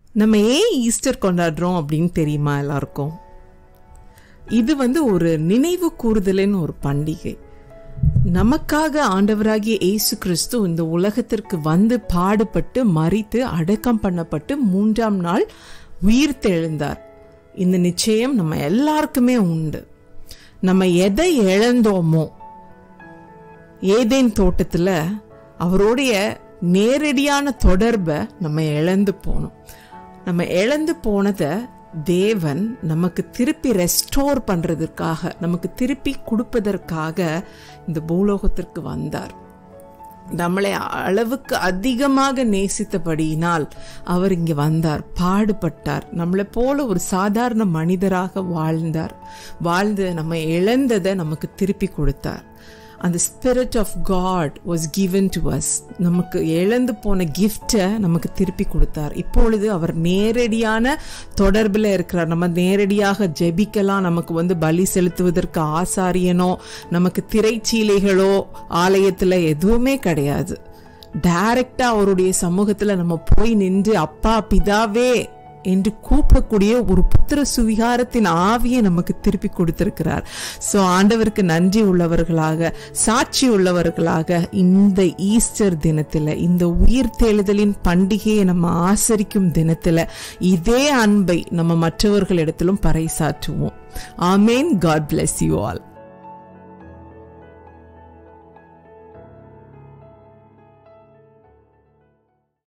நம்ம ஏன் ஈஸ்டர் கொண்டாடுறோம் அப்படின்னு தெரியுமா எல்லாருக்கும் இது வந்து ஒரு நினைவு கூறுதலின் ஒரு பண்டிகை நமக்காக ஆண்டவராகிய இயேசு கிறிஸ்து இந்த உலகத்திற்கு வந்து பாடுபட்டு மறித்து அடக்கம் பண்ணப்பட்டு மூன்றாம் நாள் உயிர் தெழுந்தார் இந்த நிச்சயம் நம்ம எல்லாருக்குமே உண்டு நம்ம எதை இழந்தோமோ ஏதேன் தோட்டத்தில் அவருடைய நேரடியான தொடர்பை நம்ம இழந்து போனோம் நம்ம இழந்து போனதை தேவன் நமக்கு திருப்பி ரெஸ்டோர் பண்றதற்காக நமக்கு திருப்பி கொடுப்பதற்காக இந்த பூலோகத்திற்கு வந்தார் நம்மளை அளவுக்கு அதிகமாக நேசித்தபடியினால் அவர் இங்கே வந்தார் பாடுபட்டார் நம்மளை போல ஒரு சாதாரண மனிதராக வாழ்ந்தார் வாழ்ந்து நம்ம இழந்ததை நமக்கு திருப்பி கொடுத்தார் அந்த spirit of God was given to us நமக்கு இழந்து போன கிஃப்டை நமக்கு திருப்பி கொடுத்தார் இப்பொழுது அவர் நேரடியான தொடர்பில் இருக்கிறார் நம்ம நேரடியாக ஜெபிக்கலாம் நமக்கு வந்து பலி செலுத்துவதற்கு ஆசாரியனோ நமக்கு திரைச்சீலைகளோ ஆலயத்தில் எதுவுமே கிடையாது டைரக்டா அவருடைய சமூகத்துல நம்ம போய் நின்று அப்பா பிதாவே என்று கூப்பிடக்கூடிய ஒரு புத்திர சுவிகாரத்தின் ஆவியை நமக்கு திருப்பி கொடுத்திருக்கிறார் ஸோ ஆண்டவருக்கு நன்றி உள்ளவர்களாக சாட்சி உள்ளவர்களாக இந்த ஈஸ்டர் தினத்தில் இந்த உயிர் தேழுதலின் பண்டிகையை நம்ம ஆசரிக்கும் தினத்தில் இதே அன்பை நம்ம மற்றவர்களிடத்திலும் பறைசாற்றுவோம் amen God bless you all